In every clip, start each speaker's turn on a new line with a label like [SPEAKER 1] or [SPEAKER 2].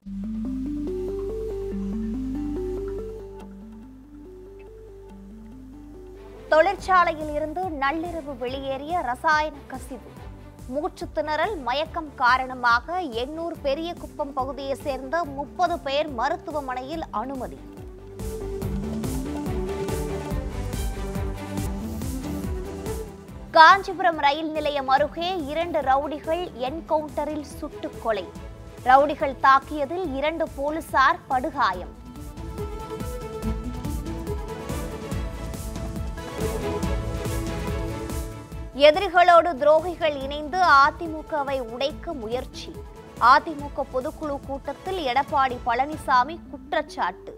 [SPEAKER 1] தொழிற்சாலையில் இருந்து நள்ளிரவு வெளியேறிய ரசாயன கசிவு மூச்சுத் திணறல் மயக்கம் காரணமாக எண்ணூர் பெரிய குப்பம் பகுதியைச் சேர்ந்த முப்பது பேர் மருத்துவமனையில் அனுமதி காஞ்சிபுரம் ரயில் நிலையம் அருகே இரண்டு ரவுடிகள் என்கவுண்டரில் சுட்டுக் கொலை ரவுடிகள் தாக்கியதில் இரண்டு போலீசார் படுகாயம் எதிரிகளோடு துரோகிகள் இணைந்து அதிமுகவை உடைக்க முயற்சி அதிமுக பொதுக்குழு கூட்டத்தில் எடப்பாடி பழனிசாமி குற்றச்சாட்டு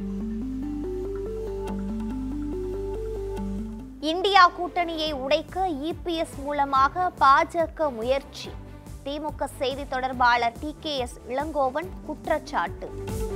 [SPEAKER 1] இந்தியா கூட்டணியை உடைக்க இபிஎஸ் மூலமாக பாஜக முயற்சி திமுக செய்தி தொடர்பாளர் டி கே எஸ் இளங்கோவன் குற்றச்சாட்டு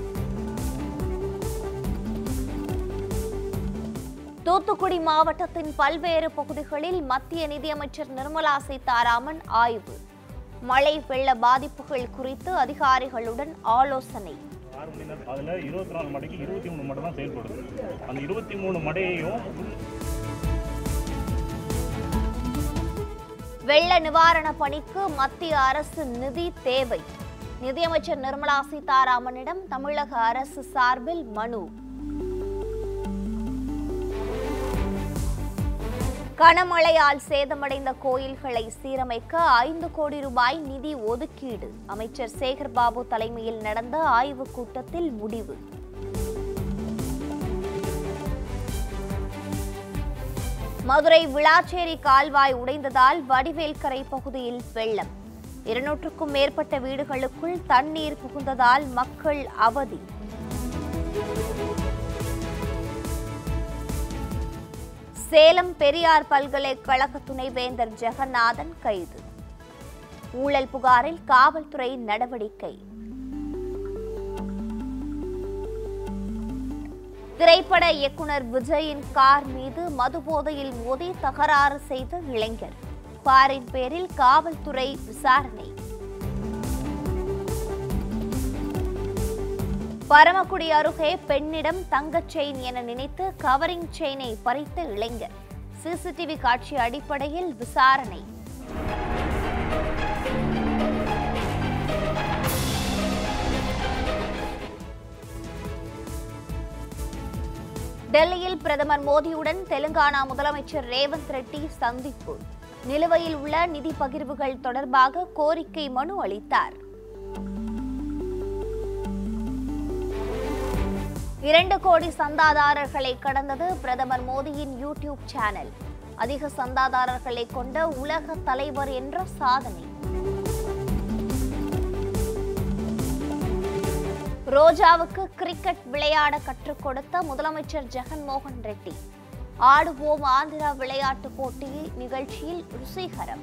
[SPEAKER 1] தூத்துக்குடி மாவட்டத்தின் பல்வேறு பகுதிகளில் மத்திய நிதியமைச்சர் நிர்மலா சீதாராமன் ஆய்வு மழை வெள்ள பாதிப்புகள் குறித்து அதிகாரிகளுடன் ஆலோசனை
[SPEAKER 2] ஆறு மணி நேரம் அதில் இருபத்தி நாலு மடைக்கு இருபத்தி மூணு மடை தான் செயல்படுது அந்த இருபத்தி மூணு மடையையும்
[SPEAKER 1] வெள்ள நிவாரண பணிக்கு மத்திய அரசு நிதி தேவை நிதியமைச்சர் நிர்மலா சீதாராமனிடம் தமிழக அரசு சார்பில் மனு கனமழையால் சேதமடைந்த கோயில்களை சீரமைக்க ஐந்து கோடி ரூபாய் நிதி ஒதுக்கீடு அமைச்சர் சேகர் பாபு தலைமையில் நடந்த ஆய்வுக் கூட்டத்தில் முடிவு மதுரை விளாச்சேரி கால்வாய் உடைந்ததால் வடிவேல்கரை பகுதியில் வெள்ளம் இருநூற்றுக்கும் மேற்பட்ட வீடுகளுக்குள் தண்ணீர் புகுந்ததால் மக்கள் அவதி சேலம் பெரியார் பல்கலைக்கழக துணைவேந்தர் ஜெகநாதன் கைது ஊழல் புகாரில் காவல்துறை நடவடிக்கை திரைப்பட இயக்குனர் விஜயின் கார் மீது மதுபோதையில் மோதி தகராறு செய்த இளைஞர் காரின் பேரில் காவல்துறை விசாரணை பரமக்குடி அருகே பெண்ணிடம் தங்கச் செயின் என நினைத்து கவரிங் செயினை பறித்த இளைஞர் சிசிடிவி காட்சி அடிப்படையில் விசாரணை டெல்லியில் பிரதமர் மோடியுடன் தெலுங்கானா முதலமைச்சர் ரேவந்த் ரெட்டி சந்திப்பு நிலுவையில் உள்ள நிதி பகிர்வுகள் தொடர்பாக கோரிக்கை மனு அளித்தார் இரண்டு கோடி சந்தாதாரர்களை கடந்தது பிரதமர் மோடியின் யூடியூப் சேனல் அதிக சந்தாதாரர்களை கொண்ட உலக தலைவர் என்ற சாதனை ரோஜாவுக்கு கிரிக்கெட் விளையாட கற்றுக் கொடுத்த முதலமைச்சர் ஜெகன்மோகன் ரெட்டி ஆடுவோம் ஆந்திரா விளையாட்டு போட்டி நிகழ்ச்சியில் ருசிகரம்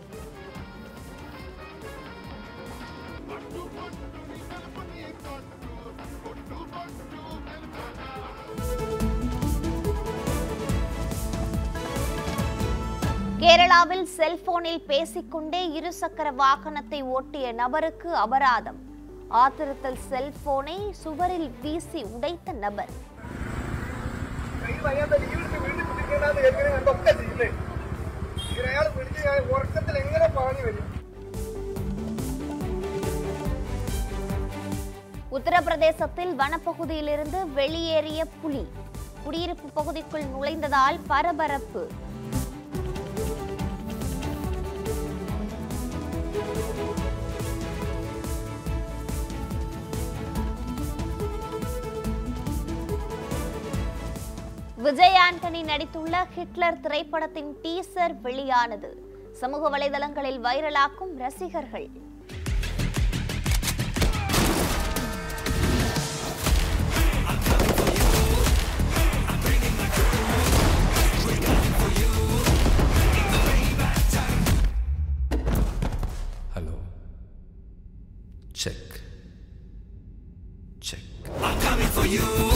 [SPEAKER 1] கேரளாவில் செல்போனில் பேசிக்கொண்டே இருசக்கர வாகனத்தை ஓட்டிய நபருக்கு அபராதம் ஆத்திரத்தில் செல்போனை சுவரில் வீசி உடைத்த நபர்
[SPEAKER 3] വയ്യാത്ത ജീവിതത്തിൽ വീട്ടിൽ കുട്ടിക്കേണ്ടത് എങ്ങനെ കണ്ടൊക്കെ ചെയ്യുന്നത് ഇങ്ങനെ അയാൾ പിടിച്ച് ഉറക്കത്തിൽ എങ്ങനെ പാഞ്ഞു വരും
[SPEAKER 1] உத்தரப்பிரதேசத்தில் வனப்பகுதியிலிருந்து வெளியேறிய புலி குடியிருப்பு பகுதிக்குள் நுழைந்ததால் பரபரப்பு விஜய் ஆண்டனி நடித்துள்ள ஹிட்லர் திரைப்படத்தின் டீசர் வெளியானது சமூக வலைதளங்களில் வைரலாக்கும் ரசிகர்கள்
[SPEAKER 4] Hello. Check. Check.
[SPEAKER 5] I'm coming for you.